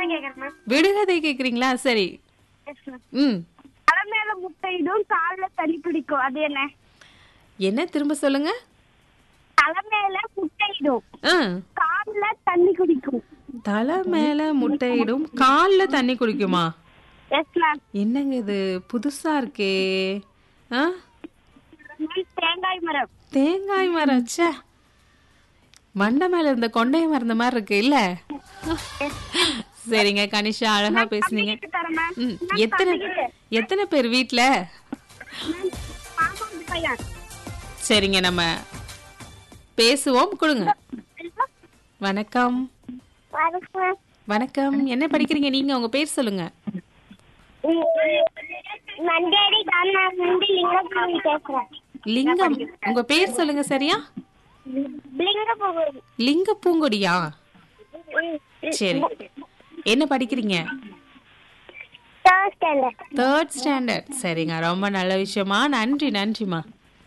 தான் கேக்குறேன் மேம் விடுகதை கேக்குறீங்களா சரி எஸ் மேம் ம் தலை மேல முட்டையிடும் கால்ல தண்ணி பிடிக்கும் அது என்ன என்ன திரும்ப சொல்லுங்க தலை மேல முட்டையிடும் ஆ கால்ல தண்ணி குடிக்கும் தலை மேல முட்டையிடும் கால்ல தண்ணி குடிக்குமா எஸ் மேம் என்னங்க இது புதுசா இருக்கே ஆ மேம் தேங்காய் மரம் தேங்காய் மரம் ச்சே மண்டை மேல இருந்த கொண்டைய மறந்த மாதிரி இருக்கு இல்ல சரிங்க கனிஷா அழகா பேசுனீங்க தம்பிக்கிட்ட தரேன் மேம் ம், எத்தனை எத்தனை பேர் வீட்ல மேம் பாப்பாவுக்கு பையன் சரிங்க நம்ம பேசுவோம் கொடுங்க வணக்கம் வணக்கம் வணக்கம் என்ன படிக்கிறீங்க நீங்க உங்க பேர் சொல்லுங்க மண்டேடி நான் வந்து லிங்கபூரி பேசுறேன் லிங்கம் உங்க பேர் சொல்லுங்க சரியா லிங்கபூரி லிங்க பூங்கொடியா சரி என்ன படிக்கிறீங்க தேர்ட் ஸ்டாண்டர்ட் தேர்ட் ஸ்டாண்டர்ட் சரிங்க ரொம்ப நல்ல விஷயமா நன்றி நன்றிமா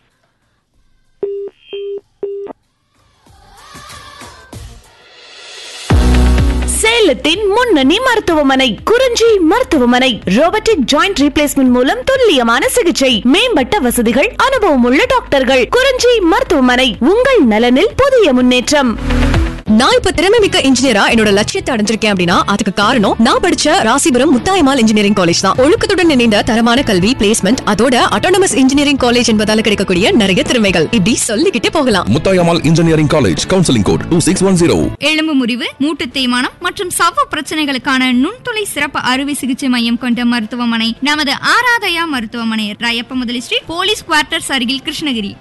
சேலத்தின் முன்னணி மருத்துவமனை குறிஞ்சி மருத்துவமனை ரோபோட்டிக் ஜாயிண்ட் ரீப்ளேஸ்மெண்ட் மூலம் துல்லியமான சிகிச்சை மேம்பட்ட வசதிகள் அனுபவமுள்ள டாக்டர்கள் குறிஞ்சி மருத்துவமனை உங்கள் நலனில் புதிய முன்னேற்றம் நான் இப்ப திறமை மிக்க இன்ஜினியரா என்னோட லட்சியத்தை அடைஞ்சிருக்கேன் அப்படின்னா அதுக்கு காரணம் நான் படிச்ச ராசிபுரம் முத்தாயமால் இன்ஜினியரிங் காலேஜ் தான் ஒழுக்கத்துடன் இணைந்த தரமான கல்வி பிளேஸ்மெண்ட் அதோட அட்டானமஸ் இன்ஜினியரிங் காலேஜ் என்பதால கிடைக்கக்கூடிய நிறைய திறமைகள் இப்படி சொல்லிக்கிட்டே போகலாம் Muthayammal engineering college counselling code two six one zero எலும்பு முறிவு மூட்டு தேய்மானம் மற்றும் சவ்வு பிரச்சனைகளுக்கான நுண்துளை சிறப்பு அறுவை சிகிச்சை மையம் கொண்ட மருத்துவமனை நமது ஆராதயா மருத்துவமனை ராயப்ப முதலி ஸ்ட்ரீட் போலீஸ் குவார்ட்டர்ஸ் அருகில் கிருஷ்ணகிரி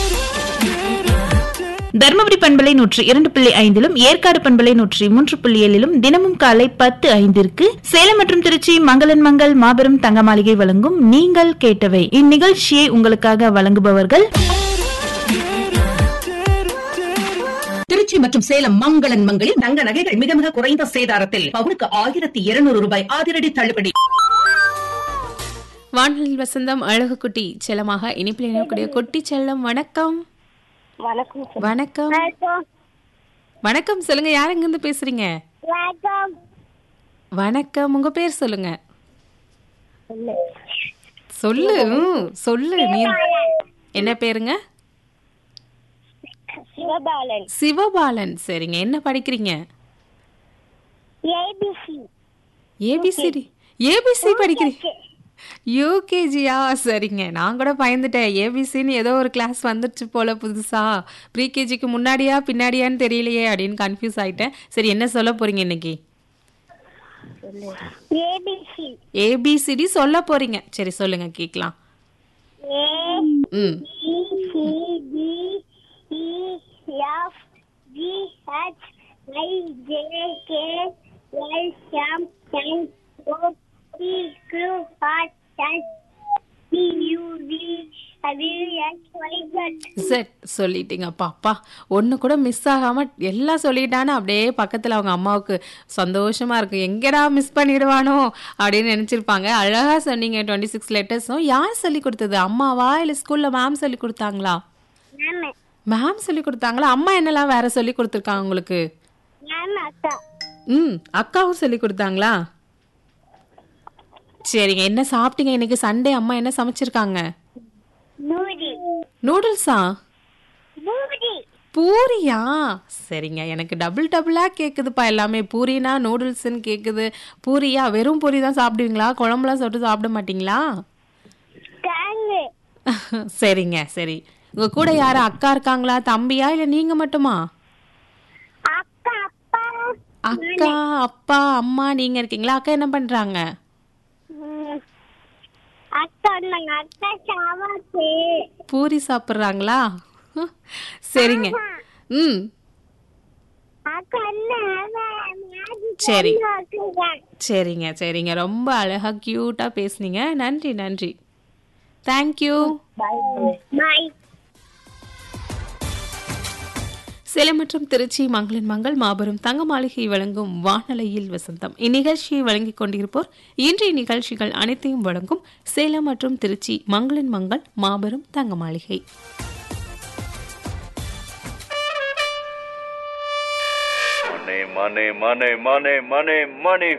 தர்மபுரி பண்பலை நூற்றி இரண்டு புள்ளி ஐந்திலும் ஏற்காடு பண்பலை நூற்றி மூன்று புள்ளி ஏழிலும் தினமும் காலை பத்து ஐந்திற்கு சேலம் மற்றும் திருச்சி மங்களன் மங்கள் மாபெரும் தங்க மாளிகை வழங்கும் நீங்கள் கேட்டவை இந்நிகழ்ச்சியை உங்களுக்காக வழங்குபவர்கள் திருச்சி மற்றும் சேலம் மங்களன் மங்களில் தங்க நகைகள் மிக மிக குறைந்த சேதாரத்தில் பவுனுக்கு ஆயிரத்தி இருநூறு ரூபாய் அதிரடி தள்ளுபடி வானொலியில் வசந்தம் அழகு குட்டி செல்லமாக இனிப்பில் இணையக்கூடிய குட்டி செல்லம் வணக்கம் வணக்கம் வணக்கம் வணக்கம் வணக்கம் சொல்லுங்க யார் எங்கிருந்து பேசுறீங்க வணக்கம் வணக்கம் உங்க பேர் சொல்லுங்க சொல்லு ம், சொல்லு நீ என்ன பேருங்க சிவபாலன் சிவபாலன் சரிங்க என்ன படிக்கிறீங்க ஏபிசி ஏபிசிடி ஏபிசி படிக்கிறீங்க யூகேஜியா சரிங்க நான் கூட பயந்துட்டேன் ஏபிசின்னு ஏதோ ஒரு கிளாஸ் வந்துருச்சு போல புதுசா ப்ரீகேஜிக்கு முன்னாடியா பின்னாடியான்னு தெரியலையே அப்படின்னு கன்ஃபியூஸ் ஆயிட்டேன் சரி என்ன சொல்ல போறீங்க இன்னைக்கு ஏபிசி ஏபிசிடி சொல்ல போறீங்க சரி சொல்லுங்க கேக்கலாம் A hmm B C D E F G H I J K L M N O P Q R S T U V W X Y Z Z சொல்லிட்டீங்கப்பா அப்பா ஒன்று கூட மிஸ் ஆகாம எல்லாம் சொல்லிட்டான்னு அப்படியே பக்கத்தில் அவங்க அம்மாவுக்கு சந்தோஷமா இருக்கு எங்கடா மிஸ் பண்ணிடுவானோ அப்படின்னு நினைச்சிருப்பாங்க அழகா சொன்னீங்க டுவெண்ட்டி சிக்ஸ் லெட்டர்ஸும் யார் சொல்லி கொடுத்தது அம்மாவா இல்லை ஸ்கூல்ல மேம் சொல்லி கொடுத்தாங்களா மேம் மேம் சொல்லி கொடுத்தாங்களா அம்மா என்னெல்லாம் வேற சொல்லி கொடுத்துருக்காங்க உங்களுக்கு மேம் அக்கா ம் அக்காவும் சொல்லி கொடுத்தாங்களா சரிங்க என்ன சாப்பிட்டீங்க இன்னைக்கு சண்டே அம்மா என்ன சமைச்சிருக்காங்க பூரி நூடுல்ஸா பூரி பூரியா சரிங்க எனக்கு டபுள் டபுளா கேக்குதுப்பா எல்லாமே பூரினா நூடுல்ஸ்ன்னு கேக்குது பூரியா வெறும் பூரி தான் சாப்பிடுவீங்களா குழம்புலாம் தொட்டு சாப்பிட மாட்டீங்களா தேங்கு சரிங்க சரி உங்க கூட யாரும் அக்கா இருக்காங்களா தம்பியா இல்ல நீங்க மட்டுமா அக்கா அப்பா அக்கா அப்பா அம்மா நீங்க இருக்கீங்களா அக்கா என்ன பண்றாங்க ம். அக்கா நாங்க அக்கா சாவாத்து பூரி சாப்பிடுறாங்களா சரிங்க ம் அக்கா என்ன சரி. மேஜிக் சரிங்க சரிங்க ரொம்ப அழகா கியூட்டா பேசுனீங்க நன்றி நன்றி தேங்க்யூ பாய் சேலம் மற்றும் திருச்சி மங்களன் மங்கள் மாபெரும் தங்க மாளிகை வழங்கும் வானலையில் வசந்தம் இந்நிகழ்ச்சியை வழங்கிக் கொண்டிருப்போர் இன்றைய நிகழ்ச்சிகள் அனைத்தையும் வழங்கும் சேலம் மற்றும் திருச்சி மங்களன் மங்கள் மாபெரும் தங்க மாளிகை money, money, money, money, money, money.